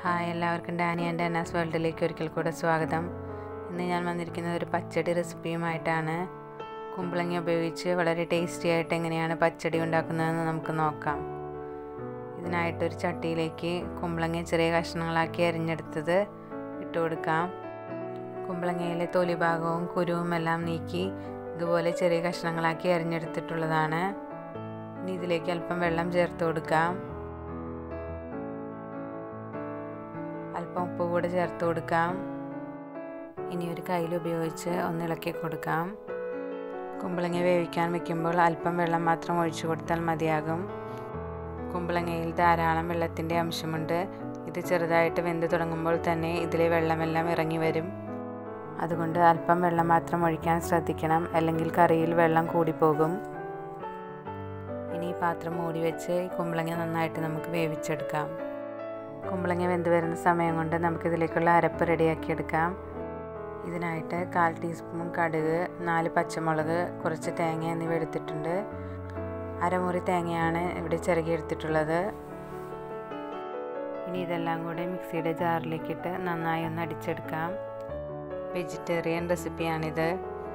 hi എല്ലാവർക്കും Dani and അന്നാസ് വേൾഡിലേക്ക് ഒരിക്കൽ കൂടെ സ്വാഗതം ഇന്ന് ഞാൻ വന്നിരിക്കുന്നത് ഒരു പച്ചടി റെസിപ്പിയുമായിട്ടാണ് കുമ്പളങ്ങ ഉപയോഗിച്ച് വളരെ ടേസ്റ്റി ആയിട്ട് എങ്ങനെയാണ് പച്ചടി ഉണ്ടാക്കുന്നതെന്ന് നമുക്ക് നോക്കാം ഇതിനായിട്ടൊരു ചട്ടിയിലേക്ക് കുമ്പളങ്ങ ചെറിയ കഷ്ണങ്ങളാക്കി അരിഞ്ഞെടുത്തത് ഇട്ട് കൊടുക്കാം കുമ്പളങ്ങയിലെ തൊലി ഭാഗവും കുരുവും എല്ലാം നീക്കി ഇതുപോലെ ചെറിയ കഷ്ണങ്ങളാക്കി അരിഞ്ഞെടുത്തിട്ടുള്ളതാണ് ഇനി ഇതിലേക്ക് അല്പം വെള്ളം ചേർത്ത് കൊടുക്കാം അല്പം ഉപ്പ് കൂടെ ചേർത്ത് കൊടുക്കാം ഇനി ഒരു കയ്യിൽ ഉപയോഗിച്ച് ഒന്ന് ഇളക്കി കൊടുക്കാം കുമ്പളങ്ങ വേവിക്കാൻ വെക്കുമ്പോൾ അല്പം വെള്ളം മാത്രം ഒഴിച്ചു കൊടുത്താൽ മതിയാകും കുമ്പളങ്ങയിൽ ധാരാളം വെള്ളത്തിൻ്റെ അംശമുണ്ട് ഇത് ചെറുതായിട്ട് വെന്ത് തുടങ്ങുമ്പോൾ തന്നെ ഇതിലെ വെള്ളമെല്ലാം ഇറങ്ങി വരും അതുകൊണ്ട് അല്പം വെള്ളം മാത്രം ഒഴിക്കാൻ ശ്രദ്ധിക്കണം അല്ലെങ്കിൽ കറിയിൽ വെള്ളം കൂടിപ്പോകും ഇനി ഈ പാത്രം മൂടി വെച്ച് കുമ്പളങ്ങ നന്നായിട്ട് നമുക്ക് വേവിച്ചെടുക്കാം കുമ്പളങ്ങ വെന്ത് വരുന്ന സമയം കൊണ്ട് നമുക്കിതിലേക്കുള്ള അരപ്പ് റെഡിയാക്കി എടുക്കാം ഇതിനായിട്ട് കാൽ ടീസ്പൂൺ കടുക് നാല് പച്ചമുളക് കുറച്ച് തേങ്ങ എന്നിവ എടുത്തിട്ടുണ്ട് അരമുറി തേങ്ങയാണ് ഇവിടെ ചിരകിയെടുത്തിട്ടുള്ളത് ഇനി ഇതെല്ലാം കൂടെ മിക്സിയുടെ ജാറിലേക്കിട്ട് നന്നായി ഒന്ന് അടിച്ചെടുക്കാം വെജിറ്റേറിയൻ റെസിപ്പിയാണിത്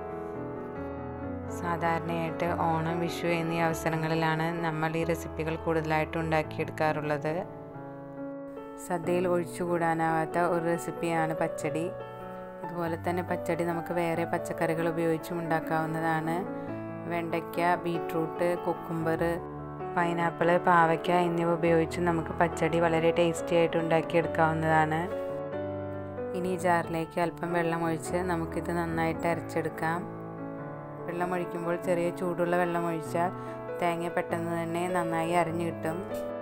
സാധാരണയായിട്ട് ഓണം വിഷു എന്നീ അവസരങ്ങളിലാണ് നമ്മൾ ഈ റെസിപ്പികൾ കൂടുതലായിട്ട് ഉണ്ടാക്കിയെടുക്കാറുള്ളത് സദ്യയിൽ ഒഴിച്ചുകൂടാനാവാത്ത ഒരു റെസിപ്പിയാണ് പച്ചടി ഇതുപോലെ തന്നെ പച്ചടി നമുക്ക് വേറെ പച്ചക്കറികൾ ഉപയോഗിച്ചും ഉണ്ടാക്കാവുന്നതാണ് വെണ്ടയ്ക്ക ബീട്രൂട്ട് കുക്കുംബർ പൈനാപ്പിൾ പാവയ്ക്ക എന്നിവ ഉപയോഗിച്ച് നമുക്ക് പച്ചടി വളരെ ടേസ്റ്റി ആയിട്ട് ഉണ്ടാക്കിയെടുക്കാവുന്നതാണ് ഇനി ഈ ജാറിലേക്ക് അല്പം വെള്ളം ഒഴിച്ച് നമുക്കിത് നന്നായിട്ട് അരച്ചെടുക്കാം വെള്ളം ഒഴിക്കുമ്പോൾ ചെറിയ ചൂടുള്ള വെള്ളം ഒഴിച്ചാൽ തേങ്ങ പെട്ടെന്ന് തന്നെ നന്നായി അരഞ്ഞു കിട്ടും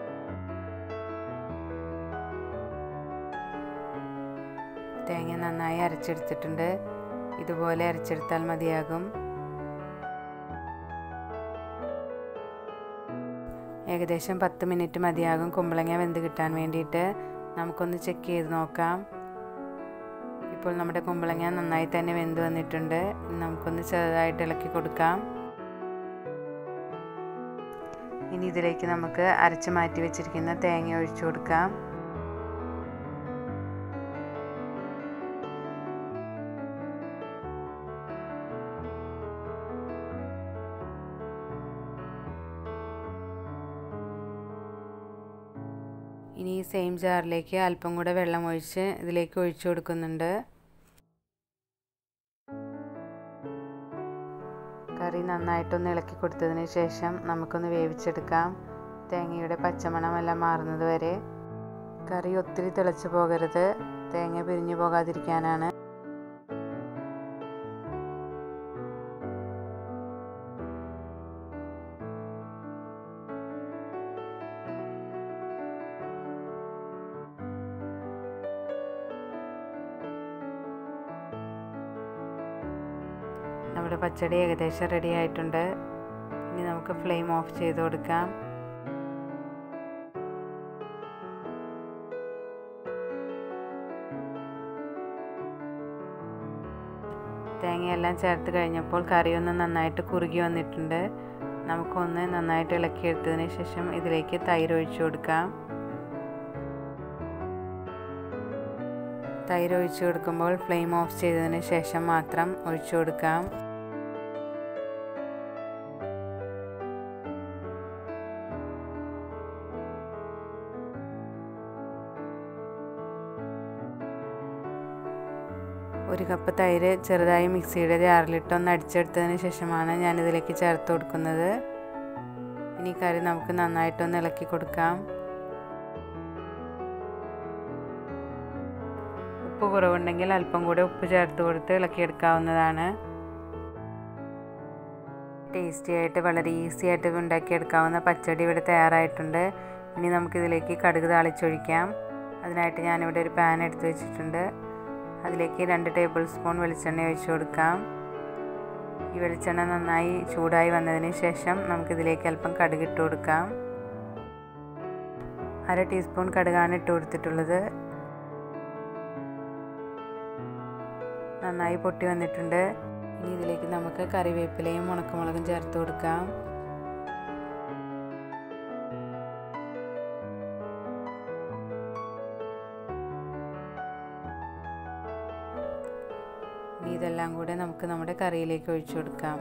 തേങ്ങ നന്നായി അരച്ചെടുത്തിട്ടുണ്ട് ഇതുപോലെ അരച്ചെടുത്താൽ മതിയാകും ഏകദേശം പത്ത് മിനിറ്റ് മതിയാകും കുമ്പളങ്ങ വെന്ത് കിട്ടാൻ വേണ്ടിയിട്ട് നമുക്കൊന്ന് ചെക്ക് ചെയ്ത് നോക്കാം ഇപ്പോൾ നമ്മുടെ കുമ്പളങ്ങ നന്നായി തന്നെ വെന്ത് വന്നിട്ടുണ്ട് നമുക്കൊന്ന് ചെറുതായിട്ട് ഇളക്കി കൊടുക്കാം ഇനി ഇതിലേക്ക് നമുക്ക് അരച്ച് മാറ്റി വെച്ചിരിക്കുന്ന തേങ്ങ ഒഴിച്ചു കൊടുക്കാം ഇനി ഈ സെയിം ജാറിലേക്ക് അല്പം കൂടെ വെള്ളം ഒഴിച്ച് ഇതിലേക്ക് ഒഴിച്ചു കൊടുക്കുന്നുണ്ട് കറി നന്നായിട്ടൊന്ന് ഇളക്കി കൊടുത്തതിന് ശേഷം നമുക്കൊന്ന് വേവിച്ചെടുക്കാം തേങ്ങയുടെ പച്ചമണമെല്ലാം മാറുന്നത് വരെ കറി ഒത്തിരി തിളച്ച് പോകരുത് തേങ്ങ പിരിഞ്ഞു പോകാതിരിക്കാനാണ് നമ്മുടെ പച്ചടി ഏകദേശം റെഡി ആയിട്ടുണ്ട് ഇനി നമുക്ക് ഫ്ലെയിം ഓഫ് ചെയ്ത് കൊടുക്കാം തേങ്ങയെല്ലാം ചേർത്ത് കഴിഞ്ഞപ്പോൾ കറി ഒന്ന് നന്നായിട്ട് കുറുകി വന്നിട്ടുണ്ട് നമുക്കൊന്ന് നന്നായിട്ട് ഇളക്കിയെടുത്തതിന് ശേഷം ഇതിലേക്ക് തൈര് ഒഴിച്ചു കൊടുക്കാം തൈര് ഒഴിച്ചു കൊടുക്കുമ്പോൾ ഫ്ലെയിം ഓഫ് ചെയ്തതിന് ശേഷം മാത്രം ഒഴിച്ചു കൊടുക്കാം ഒരു കപ്പ് തൈര് ചെറുതായി മിക്സിയുടെ ജാറിലിട്ട് ഒന്ന് അടിച്ചെടുത്തതിന് ശേഷമാണ് ഞാനിതിലേക്ക് ചേർത്ത് കൊടുക്കുന്നത് ഇനി കറി നമുക്ക് നന്നായിട്ടൊന്ന് ഇളക്കി കൊടുക്കാം ഉപ്പ് കുറവുണ്ടെങ്കിൽ അല്പം കൂടെ ഉപ്പ് ചേർത്ത് കൊടുത്ത് ഇളക്കിയെടുക്കാവുന്നതാണ് ടേസ്റ്റി ആയിട്ട് വളരെ ഈസി ആയിട്ട് ഉണ്ടാക്കിയെടുക്കാവുന്ന പച്ചടി ഇവിടെ തയ്യാറായിട്ടുണ്ട് ഇനി നമുക്കിതിലേക്ക് കടുക് താളിച്ചൊഴിക്കാം അതിനായിട്ട് ഞാനിവിടെ ഒരു പാൻ എടുത്ത് വെച്ചിട്ടുണ്ട് അതിലേക്ക് രണ്ട് ടേബിൾ സ്പൂൺ വെളിച്ചെണ്ണ ഒഴിച്ചു കൊടുക്കാം ഈ വെളിച്ചെണ്ണ നന്നായി ചൂടായി വന്നതിന് ശേഷം നമുക്കിതിലേക്ക് അല്പം കടുക് ഇട്ട് കൊടുക്കാം അര ടീസ്പൂൺ കടുകാണ് ഇട്ട് കൊടുത്തിട്ടുള്ളത് നന്നായി പൊട്ടി വന്നിട്ടുണ്ട് ഇനി ഇതിലേക്ക് നമുക്ക് കറിവേപ്പിലയും ഉണക്കമുളകും ചേർത്ത് കൊടുക്കാം ഇതെല്ലാം കൂടെ നമുക്ക് നമ്മുടെ കറിയിലേക്ക് ഒഴിച്ചു കൊടുക്കാം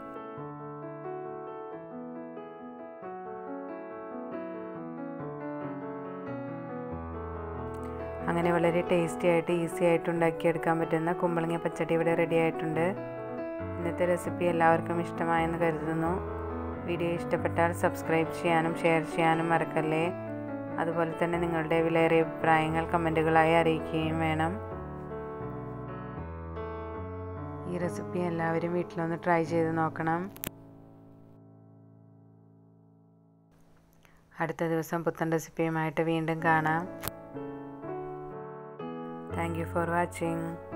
അങ്ങനെ വളരെ ടേസ്റ്റി ആയിട്ട് ഈസി ആയിട്ട് ഉണ്ടാക്കിയെടുക്കാൻ പറ്റുന്ന കുമ്പളങ്ങ പച്ചടി ഇവിടെ റെഡി ആയിട്ടുണ്ട് ഇന്നത്തെ റെസിപ്പി എല്ലാവർക്കും ഇഷ്ടമായെന്ന് കരുതുന്നു വീഡിയോ ഇഷ്ടപ്പെട്ടാൽ സബ്സ്ക്രൈബ് ചെയ്യാനും ഷെയർ ചെയ്യാനും മറക്കല്ലേ അതുപോലെ തന്നെ നിങ്ങളുടെ വിലയേറിയ അഭിപ്രായങ്ങൾ കമൻറ്റുകളായി അറിയിക്കുകയും വേണം ഈ റെസിപ്പി എല്ലാവരും വീട്ടിലൊന്ന് ട്രൈ ചെയ്ത് നോക്കണം അടുത്ത ദിവസം പുത്തൻ റെസിപ്പിയുമായിട്ട് വീണ്ടും കാണാം താങ്ക് യു ഫോർ വാച്ചിങ്